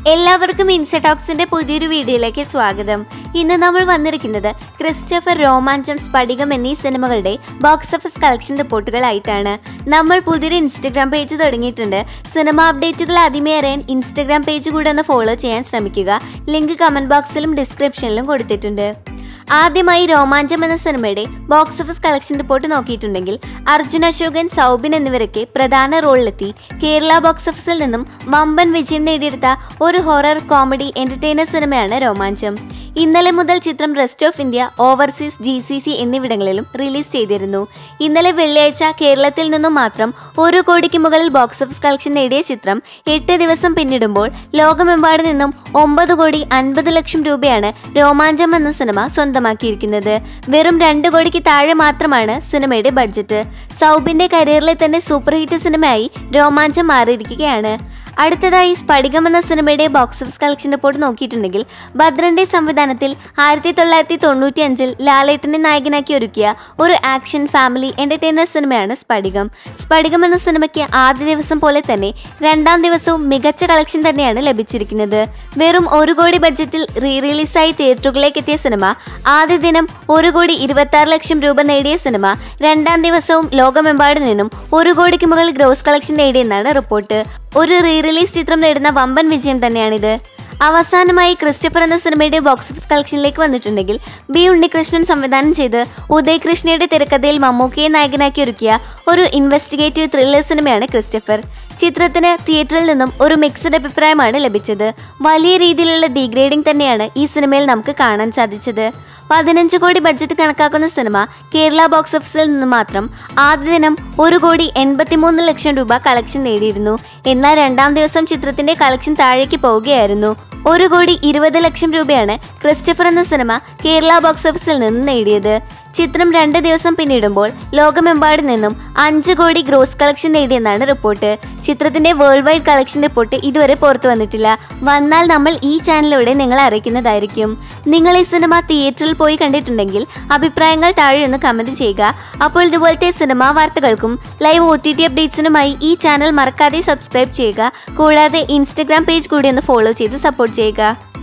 എല്ലാവർക്കും ഇൻസെടോക്സിന്റെ പുതിയൊരു വീഡിയോയിലേക്ക് സ്വാഗതം ഇന്ന് നമ്മൾ വന്നിരിക്കുന്നത് ക്രിസ്റ്റഫർ രോമാഞ്ചം സ്ഫടികം എന്നീ സിനിമകളുടെ ബോക്സ് ഓഫീസ് കളക്ഷൻ റിപ്പോർട്ടുകളായിട്ടാണ് നമ്മൾ പുതിയൊരു ഇൻസ്റ്റഗ്രാം പേജ് തുടങ്ങിയിട്ടുണ്ട് സിനിമ അപ്ഡേറ്റുകൾ ആദ്യമേ അറിയാൻ ഇൻസ്റ്റഗ്രാം പേജ് കൂടെ ഒന്ന് ഫോളോ ചെയ്യാൻ ശ്രമിക്കുക ലിങ്ക് കമന്റ് ബോക്സിലും ഡിസ്ക്രിപ്ഷനിലും കൊടുത്തിട്ടുണ്ട് ആദ്യമായി രോമാഞ്ചം എന്ന സിനിമയുടെ ബോക്സ് ഓഫീസ് കളക്ഷൻ റിപ്പോർട്ട് നോക്കിയിട്ടുണ്ടെങ്കിൽ അർജുൻ അശോകൻ സൗബിൻ എന്നിവരൊക്കെ പ്രധാന റോളിലെത്തി കേരള ബോക്സ് ഓഫീസിൽ നിന്നും വമ്പൻ വിജയം നേടിയെടുത്ത ഒരു ഹൊറർ കോമഡി എന്റർടൈനർ സിനിമയാണ് രോമാഞ്ചം ഇന്നലെ മുതൽ ചിത്രം rest of India overseas G C C എന്നിവിടങ്ങളിലും റിലീസ് ചെയ്തിരുന്നു ഇന്നലെ വെള്ളിയാഴ്ച കേരളത്തിൽ നിന്നും മാത്രം ഒരു കോടിക്ക് മുകളിൽ ബോക്സ് ഓഫീസ് കളക്ഷൻ നേടിയ ചിത്രം എട്ട് ദിവസം പിന്നിടുമ്പോൾ ലോകമെമ്പാട് നിന്നും ഒമ്പത് കോടി അൻപത് ലക്ഷം രൂപയാണ് രോമാഞ്ചം എന്ന സിനിമ സ്വന്തമാക്കിയിരിക്കുന്നത് വെറും രണ്ട് കോടിക്ക് താഴെ മാത്രമാണ് സിനിമയുടെ ബഡ്ജറ്റ് സൗബിന്റെ കരിയറിലെ തന്നെ സൂപ്പർ ഹിറ്റ് സിനിമയായി രോമാഞ്ചം മാറിയിരിക്കുകയാണ് അടുത്തതായി സ്ഫടികം എന്ന സിനിമയുടെ ബോക്സ് ഓഫീസ് കളക്ഷൻ റിപ്പോർട്ട് നോക്കിയിട്ടുണ്ടെങ്കിൽ ഭദ്രന്റെ സംവിധാനത്തിൽ ആയിരത്തി തൊള്ളായിരത്തി തൊണ്ണൂറ്റി അഞ്ചിൽ ലാലേട്ടനെ നായകനാക്കി ഒരുക്കിയ ഒരു ആക്ഷൻ ഫാമിലി എന്റർടൈനർ സിനിമയാണ് സ്ഫടികം സ്ഫടികം എന്ന സിനിമയ്ക്ക് ആദ്യ ദിവസം പോലെ തന്നെ രണ്ടാം ദിവസവും മികച്ച കളക്ഷൻ തന്നെയാണ് ലഭിച്ചിരിക്കുന്നത് വെറും ഒരു കോടി ബഡ്ജറ്റിൽ റീ റിലീസായി തിയേറ്ററുകളിലേക്ക് എത്തിയ സിനിമ ആദ്യ ദിനം ഒരു കോടി ഇരുപത്തി ആറ് ലക്ഷം രൂപ നേടിയ സിനിമ രണ്ടാം ദിവസവും ലോകമെമ്പാട് നിന്നും ഒരു കോടിക്ക് മുകളിൽ ഗ്രോസ് കളക്ഷൻ നേടിയെന്നാണ് റിപ്പോർട്ട് ഒരു റീ റിലീസ് ചിത്രം നേടുന്ന വമ്പൻ വിജയം തന്നെയാണിത് അവസാനമായി ക്രിസ്റ്റഫർ എന്ന സിനിമയുടെ ബോക്സ് ഓഫീസ് കളക്ഷനിലേക്ക് വന്നിട്ടുണ്ടെങ്കിൽ ബി ഉണ്ണികൃഷ്ണൻ സംവിധാനം ചെയ്ത് ഉദയ് കൃഷ്ണയുടെ തിരക്കഥയിൽ മമ്മൂക്കയെ നായകനാക്കി ഒരുക്കിയ ഒരു ഇൻവെസ്റ്റിഗേറ്റീവ് ത്രില്ലർ സിനിമയാണ് ക്രിസ്റ്റഫർ ചിത്രത്തിന് തിയേറ്ററിൽ നിന്നും ഒരു മിക്സഡ് അഭിപ്രായമാണ് ലഭിച്ചത് വലിയ രീതിയിലുള്ള ഡീഗ്രേഡിംഗ് തന്നെയാണ് ഈ സിനിമയിൽ നമുക്ക് കാണാൻ സാധിച്ചത് പതിനഞ്ച് കോടി ബഡ്ജറ്റ് കണക്കാക്കുന്ന സിനിമ കേരള ബോക്സ് ഓഫീസിൽ നിന്ന് മാത്രം ആദ്യ ദിനം ഒരു കോടി എൺപത്തിമൂന്ന് ലക്ഷം രൂപ കളക്ഷൻ നേടിയിരുന്നു എന്നാൽ രണ്ടാം ദിവസം ചിത്രത്തിന്റെ കളക്ഷൻ താഴേക്ക് പോവുകയായിരുന്നു ഒരു കോടി ഇരുപത് ലക്ഷം രൂപയാണ് ക്രിസ്റ്റഫർ എന്ന സിനിമ കേരള ബോക്സ് ഓഫീസിൽ നിന്ന് നേടിയത് ചിത്രം രണ്ട് ദിവസം പിന്നിടുമ്പോൾ ലോകമെമ്പാട് നിന്നും അഞ്ച് കോടി ഗ്രോസ് കളക്ഷൻ നേടിയെന്നാണ് റിപ്പോർട്ട് ചിത്രത്തിന്റെ വേൾഡ് വൈഡ് കളക്ഷൻ റിപ്പോർട്ട് ഇതുവരെ പുറത്തു വന്നിട്ടില്ല വന്നാൽ നമ്മൾ ഈ ചാനലിലൂടെ നിങ്ങളെ അറിയിക്കുന്നതായിരിക്കും നിങ്ങൾ ഈ സിനിമ തിയേറ്ററിൽ പോയി കണ്ടിട്ടുണ്ടെങ്കിൽ അഭിപ്രായങ്ങൾ താഴെ ഒന്ന് കമന്റ് ചെയ്യുക അപ്പോൾ ഇതുപോലത്തെ സിനിമാ വാർത്തകൾക്കും ലൈവ് ഒ ടി ടി അപ്ഡേറ്റ്സിനുമായി ഈ ചാനൽ മറക്കാതെ സബ്സ്ക്രൈബ് ചെയ്യുക കൂടാതെ ഇൻസ്റ്റഗ്രാം പേജ് കൂടി ഒന്ന് ഫോളോ ചെയ്ത് സപ്പോർട്ട് ചെയ്യുക